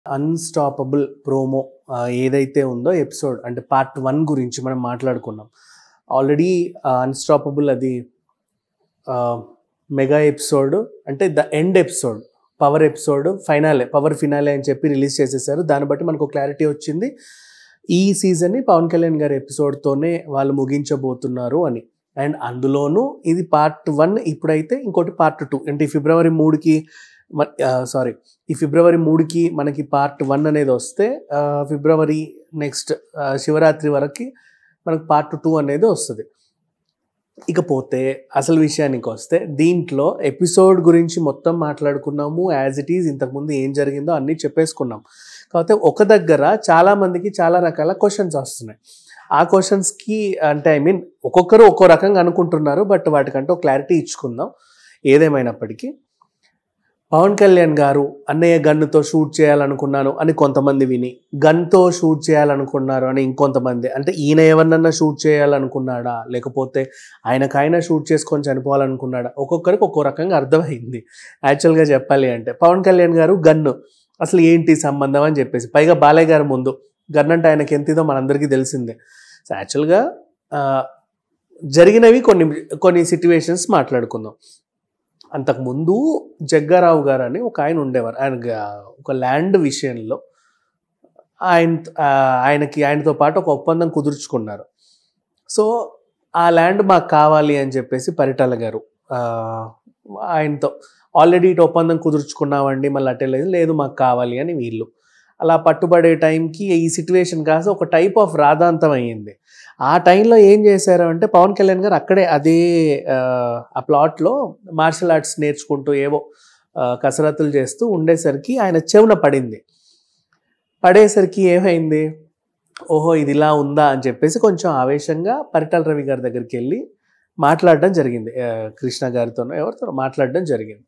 unstoppable promo ఏదైతే ఉందో episode అంటే పార్ట్ వన్ గురించి మనం మాట్లాడుకున్నాం ఆల్రెడీ అన్స్టాపబుల్ అది మెగా ఎపిసోడ్ అంటే the end episode power episode finale power finale అని చెప్పి రిలీజ్ చేసేసారు దాన్ని బట్టి మనకు క్లారిటీ వచ్చింది ఈ సీజన్ని పవన్ కళ్యాణ్ గారి ఎపిసోడ్తోనే వాళ్ళు ముగించబోతున్నారు అని అండ్ అందులోనూ ఇది పార్ట్ వన్ ఇప్పుడైతే ఇంకోటి పార్ట్ టూ అంటే ఈ ఫిబ్రవరి మూడుకి సారీ ఈ ఫిబ్రవరి మూడుకి మనకి పార్ట్ వన్ అనేది వస్తే ఆ, ఫిబ్రవరి నెక్స్ట్ శివరాత్రి వరకు మనకు పార్ట్ టూ అనేది వస్తుంది ఇకపోతే అసలు విషయానికి వస్తే దీంట్లో ఎపిసోడ్ గురించి మొత్తం మాట్లాడుకున్నాము యాజ్ ఇట్ ఈజ్ ఇంతకుముందు ఏం జరిగిందో అన్నీ చెప్పేసుకున్నాం కాకపోతే ఒక దగ్గర చాలా మందికి చాలా రకాల క్వశ్చన్స్ వస్తున్నాయి ఆ క్వశ్చన్స్కి అంటే ఐ మీన్ ఒక్కొక్కరు ఒక్కో రకంగా అనుకుంటున్నారు బట్ వాటికంటే క్లారిటీ ఇచ్చుకుందాం ఏదేమైనప్పటికీ పవన్ కళ్యాణ్ గారు అన్నయ్య గన్నుతో షూట్ చేయాలనుకున్నాను అని కొంతమంది విని గన్తో షూట్ చేయాలనుకున్నారు అని ఇంకొంతమంది అంటే ఈయన ఎవరినన్నా షూట్ చేయాలనుకున్నాడా లేకపోతే ఆయనకైనా షూట్ చేసుకొని చనిపోవాలనుకున్నాడా ఒక్కొక్కరికి ఒక్కో రకంగా అర్థమైంది యాక్చువల్గా చెప్పాలి అంటే పవన్ కళ్యాణ్ గారు గన్ను అసలు ఏంటి సంబంధం అని చెప్పేసి పైగా బాలయ్య గారు ముందు గన్ అంటే ఆయనకి ఎంత ఇదో మనందరికీ తెలిసిందే సో యాక్చువల్గా ఆ, జరిగినవి కొన్ని కొన్ని సిట్యువేషన్స్ మాట్లాడుకుందాం అంతకుముందు జగ్గారావు గారు అని ఒక ఆయన ఉండేవారు ఆయన గ- ఒక ల్యాండ్ విషయంలో ఆయన ఆ, ఆయనకి ఆయనతో పాటు ఒక ఒప్పందం కుదుర్చుకున్నారు సో ఆ ల్యాండ్ మాకు కావాలి అని చెప్పేసి పరిటాల గారు ఆ, ఆయనతో ఆల్రెడీ ఇటు ఒప్పందం కుదుర్చుకున్నామండి మళ్ళీ అటే లేదు లేదు మాకు కావాలి అని వీళ్ళు అలా పట్టుబడే టైంకి ఈ సిచ్యువేషన్ కాస్త ఒక టైప్ ఆఫ్ రాధాంతం అయ్యింది ఆ టైంలో ఏం చేశారు అంటే పవన్ కళ్యాణ్ గారు అక్కడే అదే ఆ, ఆ ప్లాట్లో మార్షల్ ఆర్ట్స్ నేర్చుకుంటూ ఏవో ఆ, కసరత్తులు చేస్తూ ఉండేసరికి ఆయన చెవున పడింది పడేసరికి ఏమైంది ఓహో ఇది ఇలా ఉందా అని చెప్పేసి కొంచెం ఆవేశంగా పరిటాల రవి గారి దగ్గరికి వెళ్ళి మాట్లాడడం జరిగింది ఆ, కృష్ణ గారితోనో ఎవరితో మాట్లాడడం జరిగింది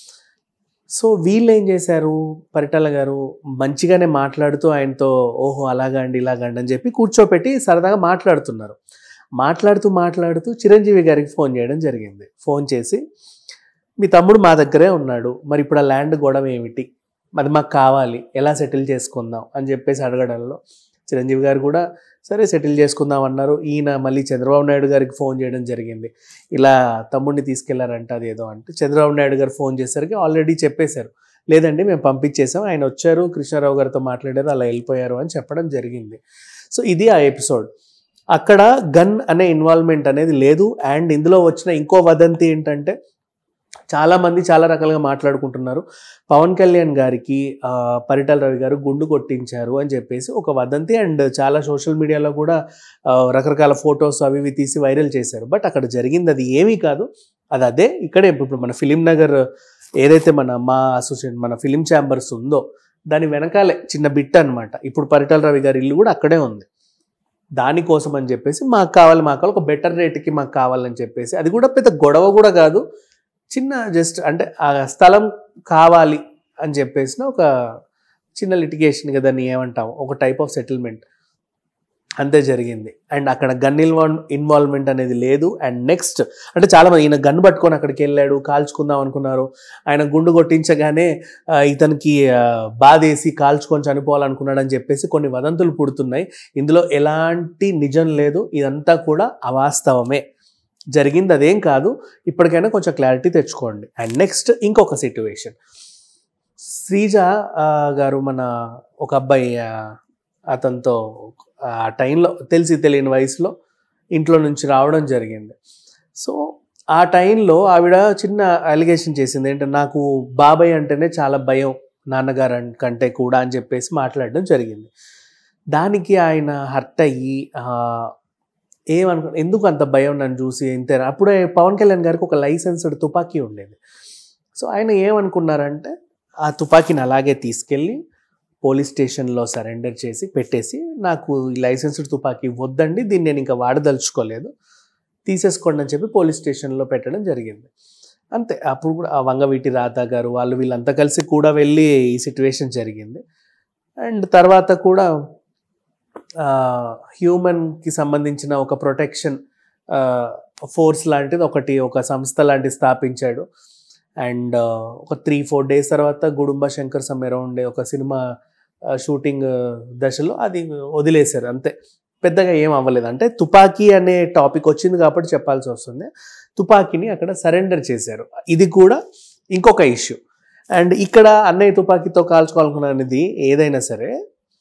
సో వీళ్ళు ఏం చేశారు పరిటాల గారు మంచిగానే మాట్లాడుతూ ఆయనతో ఓహో అలాగా అండి ఇలాగా అండి అని చెప్పి కూర్చోపెట్టి సరదాగా మాట్లాడుతున్నారు మాట్లాడుతూ మాట్లాడుతూ చిరంజీవి గారికి ఫోన్ చేయడం జరిగింది ఫోన్ చేసి మీ తమ్ముడు మా దగ్గరే ఉన్నాడు మరి ఇప్పుడు ఆ ల్యాండ్ గొడవ ఏమిటి అది మాకు కావాలి ఎలా సెటిల్ చేసుకుందాం అని చెప్పేసి అడగడంలో చిరంజీవి గారు కూడా సరే సెటిల్ చేసుకుందాం అన్నారు ఈయన మళ్ళీ చంద్రబాబు నాయుడు గారికి ఫోన్ చేయడం జరిగింది ఇలా తమ్ముడిని తీసుకెళ్లారంట అది ఏదో అంటే చంద్రబాబు నాయుడు గారు ఫోన్ చేసరికి ఆల్రెడీ చెప్పేశారు లేదండి మేము పంపించేసాం ఆయన వచ్చారు కృష్ణారావు గారితో మాట్లాడారు అలా వెళ్ళిపోయారు అని చెప్పడం జరిగింది సో ఇది ఆ ఎపిసోడ్ అక్కడ గన్ అనే ఇన్వాల్వ్మెంట్ అనేది లేదు అండ్ ఇందులో వచ్చిన ఇంకో వదంతి ఏంటంటే చాలా మంది చాలా రకాలుగా మాట్లాడుకుంటున్నారు పవన్ కళ్యాణ్ గారికి ఆ, పరిటాల రవి గారు గుండు కొట్టించారు అని చెప్పేసి ఒక వదంతి అండ్ చాలా సోషల్ మీడియాలో కూడా ఆ, రకరకాల ఫొటోస్ అవి ఇవి తీసి వైరల్ చేశారు బట్ అక్కడ జరిగింది అది ఏమీ కాదు అది అదే ఇక్కడే ఇప్పుడు మన ఫిలిం నగర్ ఏదైతే మన మా అసోసియేషన్ మన ఫిలిం ఛాంబర్స్ ఉందో దాని వెనకాలే చిన్న బిట్ అన్నమాట ఇప్పుడు పరిటాల రవి గారి ఇల్లు కూడా అక్కడే ఉంది దానికోసం అని చెప్పేసి మాకు కావాలి మాకు కావాలి ఒక బెటర్ రేట్కి మాకు కావాలని చెప్పేసి అది కూడా పెద్ద గొడవ కూడా కాదు చిన్న జస్ట్ అంటే ఆ స్థలం కావాలి అని చెప్పేసిన ఒక చిన్న లిటిగేషన్ కదా దాన్ని ఏమంటాం ఒక టైప్ ఆఫ్ సెటిల్మెంట్ అంతే జరిగింది అండ్ అక్కడ గన్ ఇన్వాల్వ్ ఇన్వాల్వ్మెంట్ అనేది లేదు అండ్ నెక్స్ట్ అంటే చాలా మంది ఈయన గన్ పట్టుకొని అక్కడికి వెళ్ళాడు కాల్చుకుందాం అనుకున్నారు ఆయన గుండు కొట్టించగానే ఆ, ఇతనికి ఆ, బాధేసి కాల్చుకొని చనిపోవాలనుకున్నాడు అని చెప్పేసి కొన్ని వదంతులు పుడుతున్నాయి ఇందులో ఎలాంటి నిజం లేదు ఇదంతా కూడా అవాస్తవమే జరిగింది అదేం కాదు ఇప్పటికైనా కొంచెం క్లారిటీ తెచ్చుకోండి అండ్ నెక్స్ట్ ఇంకొక సిట్యువేషన్ శ్రీజ ఆ, గారు మన ఒక అబ్బాయి ఆ, అతనితో ఆ టైంలో తెలిసి తెలియని వయసులో ఇంట్లో నుంచి రావడం జరిగింది సో ఆ టైంలో ఆవిడ చిన్న అలిగేషన్ చేసింది ఏంటంటే నాకు బాబాయ్ అంటేనే చాలా భయం నాన్నగారు అన్- కంటే కూడా అని చెప్పేసి మాట్లాడడం జరిగింది దానికి ఆయన హర్ట్ అయ్యి ఆ, ఏమనుకో ఎందుకు అంత భయం నన్ను చూసి ఇంతే అప్పుడే పవన్ కళ్యాణ్ గారికి ఒక లైసెన్స్డ్ తుపాకీ ఉండేది సో ఆయన ఏమనుకున్నారంటే ఆ తుపాకీని అలాగే తీసుకెళ్ళి పోలీస్ స్టేషన్లో సరెండర్ చేసి పెట్టేసి నాకు ఈ లైసెన్స్డ్ తుపాకీ వద్దండి దీన్ని నేను ఇంకా వాడదలుచుకోలేదు తీసేసుకోండి అని చెప్పి పోలీస్ స్టేషన్లో పెట్టడం జరిగింది అంతే అప్పుడు కూడా ఆ వంగవీటి రాధా గారు వాళ్ళు వీళ్ళంతా కలిసి కూడా వెళ్ళి ఈ సిచ్యువేషన్ జరిగింది అండ్ తర్వాత కూడా హ్యూమన్కి సంబంధించిన ఒక ప్రొటెక్షన్ ఫోర్స్ లాంటిది ఒకటి ఒక సంస్థ లాంటిది స్థాపించాడు అండ్ ఒక త్రీ ఫోర్ డేస్ తర్వాత గుడుంబ శంకర్ సమ్ అరౌండ్ ఒక సినిమా షూటింగ్ దశలో అది వదిలేశారు అంతే పెద్దగా ఏం అవ్వలేదు అంటే తుపాకీ అనే టాపిక్ వచ్చింది కాబట్టి చెప్పాల్సి వస్తుంది తుపాకీని అక్కడ సరెండర్ చేశారు ఇది కూడా ఇంకొక ఇష్యూ అండ్ ఇక్కడ అన్నయ్య తుపాకీతో కాల్చుకోవాలనుకున్నది ఏదైనా సరే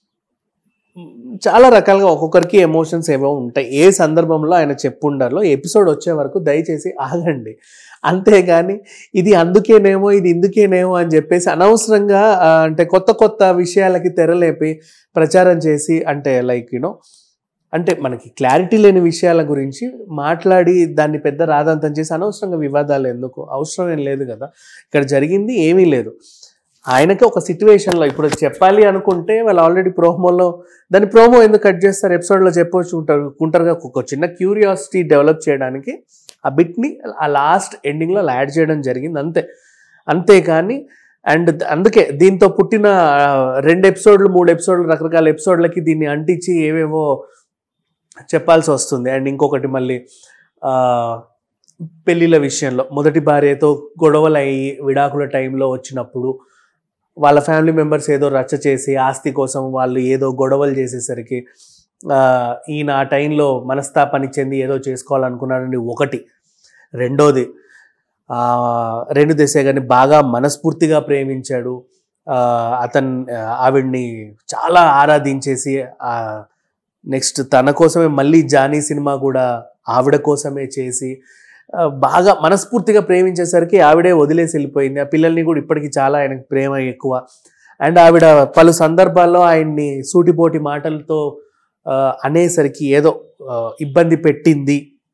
మ్, చాలా రకాలుగా ఒక్కొక్కరికి ఎమోషన్స్ ఏవో ఉంటాయి ఏ సందర్భంలో ఆయన చెప్పుండాలో ఎపిసోడ్ వచ్చే వరకు దయచేసి ఆగండి అంతేగాని ఇది అందుకేనేమో ఇది ఇందుకేనేమో అని చెప్పేసి అనవసరంగా ఆ, అంటే కొత్త కొత్త విషయాలకి తెరలేపి ప్రచారం చేసి అంటే లైక్ యూనో అంటే మనకి క్లారిటీ లేని విషయాల గురించి మాట్లాడి దాన్ని పెద్ద రాదంతం చేసి అనవసరంగా వివాదాలు ఎందుకు అవసరం ఏం లేదు కదా ఇక్కడ జరిగింది ఏమీ లేదు ఆయనకి ఒక సిచ్యువేషన్లో ఇప్పుడు చెప్పాలి అనుకుంటే వాళ్ళు ఆల్రెడీ ప్రోమోలో దాని ప్రోమో ఎందుకు కట్ చేస్తారు ఎపిసోడ్లో చెప్పొచ్చు ఉంటారు కుంటారుగా ఒక చిన్న క్యూరియాసిటీ డెవలప్ చేయడానికి ఆ బిట్ని ఆ లాస్ట్ ఎండింగ్లో యాడ్ చేయడం జరిగింది అంతే అంతేకాని అండ్ అందుకే దీంతో పుట్టిన ఆ, రెండు ఎపిసోడ్లు మూడు ఎపిసోడ్లు రకరకాల ఎపిసోడ్లకి దీన్ని అంటించి ఏవేవో చెప్పాల్సి వస్తుంది అండ్ ఇంకొకటి మళ్ళీ ఆ, పెళ్ళిళ్ళ విషయంలో మొదటి భార్యతో గొడవలు అయ్యి విడాకుల టైంలో వచ్చినప్పుడు వాళ్ళ ఫ్యామిలీ మెంబర్స్ ఏదో రచ్చ చేసి ఆస్తి కోసం వాళ్ళు ఏదో గొడవలు చేసేసరికి ఆ, ఈయన ఆ టైంలో మనస్తాపాన్ని చెంది ఏదో చేసుకోవాలనుకున్నాడని ఒకటి రెండోది ఆ, రెండు దేశే కానీ బాగా మనస్ఫూర్తిగా ప్రేమించాడు ఆ, అతను ఆ, ఆవిడ్ని చాలా ఆరాధించేసి ఆ, నెక్స్ట్ తన కోసమే మళ్ళీ జానీ సినిమా కూడా ఆవిడ కోసమే చేసి ఆ, బాగా మనస్ఫూర్తిగా ప్రేమించేసరికి ఆవిడే వదిలేసి వెళ్ళిపోయింది ఆ పిల్లల్ని కూడా ఇప్పటికీ చాలా ఆయనకు ప్రేమ ఎక్కువ అండ్ ఆవిడ పలు సందర్భాల్లో ఆయన్ని సూటిపోటి మాటలతో ఆ, అనేసరికి ఏదో ఆ, ఇబ్బంది పెట్టింది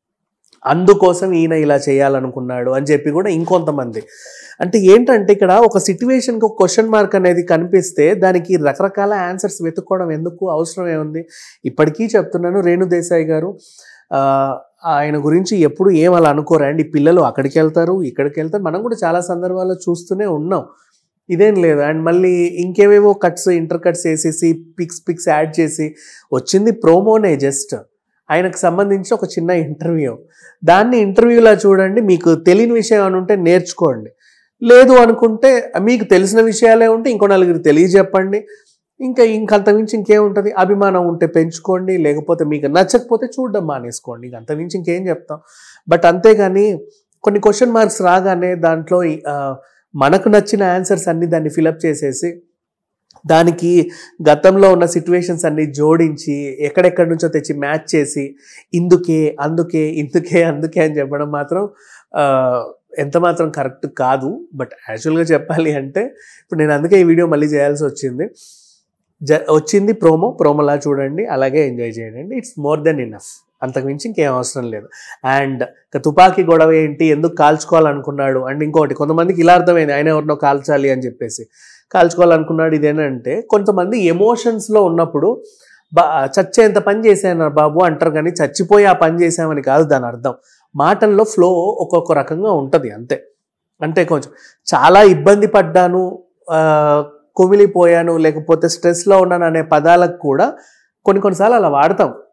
అందుకోసం ఈయన ఇలా చేయాలనుకున్నాడు అని చెప్పి కూడా ఇంకొంతమంది అంటే ఏంటంటే ఇక్కడ ఒక సిచ్యువేషన్కి ఒక క్వశ్చన్ మార్క్ అనేది కనిపిస్తే దానికి రకరకాల ఆన్సర్స్ వెతుక్కోవడం ఎందుకు అవసరం ఏముంది ఇప్పటికీ చెప్తున్నాను రేణు దేశాయ్ గారు ఆ, ఆయన గురించి ఎప్పుడు ఏం అలా అనుకోరు అండ్ ఈ పిల్లలు అక్కడికి వెళ్తారు ఇక్కడికి వెళ్తారు మనం కూడా చాలా సందర్భాల్లో చూస్తూనే ఉన్నాం ఇదేం లేదు అండ్ మళ్ళీ ఇంకేవేవో కట్స్ ఇంటర్ కట్స్ వేసేసి పిక్స్ పిక్స్ యాడ్ చేసి వచ్చింది ప్రోమోనే జస్ట్ ఆయనకు సంబంధించి ఒక చిన్న ఇంటర్వ్యూ దాన్ని ఇంటర్వ్యూలా చూడండి మీకు తెలియని విషయం అని ఉంటే నేర్చుకోండి లేదు అనుకుంటే మీకు తెలిసిన విషయాలే ఉంటే ఇంకో నలుగురు తెలియజెప్పండి ఇంకా ఇంకంతమించి ఇంకేముంటుంది అభిమానం ఉంటే పెంచుకోండి లేకపోతే మీకు నచ్చకపోతే చూడడం మానేసుకోండి ఇంక అంతమించి ఇంకేం చెప్తాం బట్ అంతేగాని కొన్ని క్వశ్చన్ మార్క్స్ రాగానే దాంట్లో ఆ, మనకు నచ్చిన ఆన్సర్స్ అన్ని దాన్ని ఫిలప్ చేసేసి దానికి గతంలో ఉన్న సిచ్యువేషన్స్ అన్ని జోడించి ఎక్కడెక్కడి నుంచో తెచ్చి మ్యాచ్ చేసి ఇందుకే అందుకే ఇందుకే అందుకే అని చెప్పడం మాత్రం ఆ, ఎంత మాత్రం కరెక్ట్ కాదు బట్ యాక్చువల్గా చెప్పాలి అంటే ఇప్పుడు నేను అందుకే ఈ వీడియో మళ్ళీ చేయాల్సి వచ్చింది జ వచ్చింది ప్రోమో ప్రోమోలా చూడండి అలాగే ఎంజాయ్ చేయండి ఇట్స్ మోర్ దెన్ ఇనఫ్ అంతకుమించి ఇంకేం అవసరం లేదు అండ్ ఇక తుపాకీ గొడవ ఏంటి ఎందుకు కాల్చుకోవాలనుకున్నాడు అండ్ ఇంకోటి కొంతమందికి ఇలా అర్థమైంది ఆయన ఎవరినో కాల్చాలి అని చెప్పేసి కాల్చుకోవాలనుకున్నాడు ఇదేనంటే కొంతమంది ఎమోషన్స్లో ఉన్నప్పుడు బా చచ్చేంత పని చేశాను బాబు అంటారు కానీ చచ్చిపోయి ఆ పని చేసామని కాదు దాని అర్థం మాటల్లో ఫ్లో ఒక్కొక్క రకంగా ఉంటుంది అంతే అంటే కొంచెం చాలా ఇబ్బంది పడ్డాను ఆ, కుమిలిపోయాను లేకపోతే స్ట్రెస్లో ఉన్నాను అనే పదాలకు కూడా కొన్ని కొన్నిసార్లు అలా వాడతాం